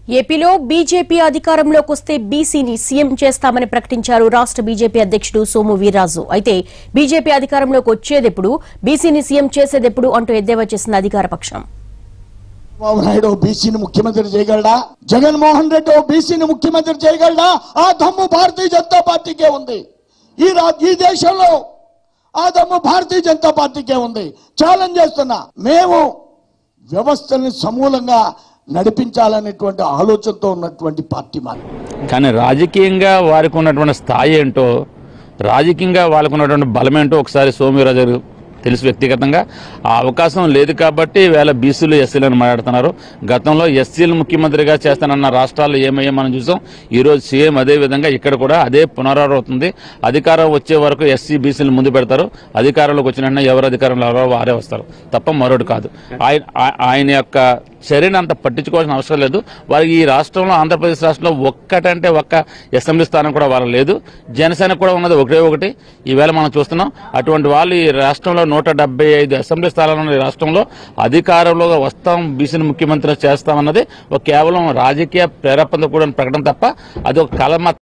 ఏపీలో బీజేపీ అధికారంలోకి వస్తే బీసీని సీఎం చేస్తామని ప్రకటించారు రాష్ట్ర బీజేపీ అధ్యక్షుడు సోము వీర్రాజు అయితే బీజేపీ అధికారంలోకి వచ్చేదెప్పుడు బీసీని సీఎం చేసేదెప్పుడు అంటూ ఎద్దేవా చేసింది అధికార పక్షం చంద్రబాబు నాయుడు ఓ బీసీని ముఖ్యమంత్రి చేయగలడా జగన్మోహన్ రెడ్డి ఓ బీసీని ముఖ్యమంత్రి చేయగలడా ఆ దమ్ము భారతీయ జనతా పార్టీకే ఉంది ఈ రా ఈ దేశంలో ఆ దమ్ము భారతీయ జనతా పార్టీకే ఉంది ఛాలెంజ్ చేస్తున్నా మేము వ్యవస్థని సమూలంగా నడిపించాలనేటువంటి ఆలోచనతో ఉన్నటువంటి పార్టీ మాది కానీ రాజకీయంగా వారికి ఉన్నటువంటి స్థాయి ఏంటో రాజకీయంగా వాళ్ళకు ఉన్నటువంటి బలం ఏంటో ఒకసారి సోమవీరాజు గారు తెలుసు వ్యక్తిగతంగా ఆ అవకాశం లేదు కాబట్టి వేళ బీసీలు ఎస్సీలను మాట్లాడుతున్నారు గతంలో ఎస్సీలు ముఖ్యమంత్రిగా చేస్తానన్న రాష్ట్రాల్లో ఏమయ్యా మనం చూసాం ఈ రోజు సీఎం అదే విధంగా ఇక్కడ కూడా అదే పునరావృతుంది అధికారం వచ్చే వరకు ఎస్సీ బీసీలు ముందు పెడతారు అధికారంలోకి వచ్చిన వెంటనే ఎవరు అధికారంలో ఎవరో వారే వస్తారు తప్ప మరొకటి కాదు ఆయన ఆ- ఆయన యొక్క చర్యను అంత పట్టించుకోవాల్సిన అవసరం లేదు వారికి ఈ రాష్ట్రంలో ఆంధ్రప్రదేశ్ రాష్ట్రంలో ఒక్కటంటే ఒక్క అసెంబ్లీ స్థానం కూడా వాళ్ళ లేదు జనసేన కూడా ఉన్నది ఒకటే ఒకటి ఈవేళ మనం చూస్తున్నాం అటువంటి వాళ్ళు ఈ రాష్ట్రంలో నూట డెబ్బై ఐదు అసెంబ్లీ స్థానాలు ఉన్న ఈ రాష్ట్రంలో అధికారంలో వస్తాం బీసీని ముఖ్యమంత్రి చేస్తామన్నది ఒక కేవలం రాజకీయ ప్రేరేపణతో కూడిన ప్రకటన తప్ప అది ఒక కళ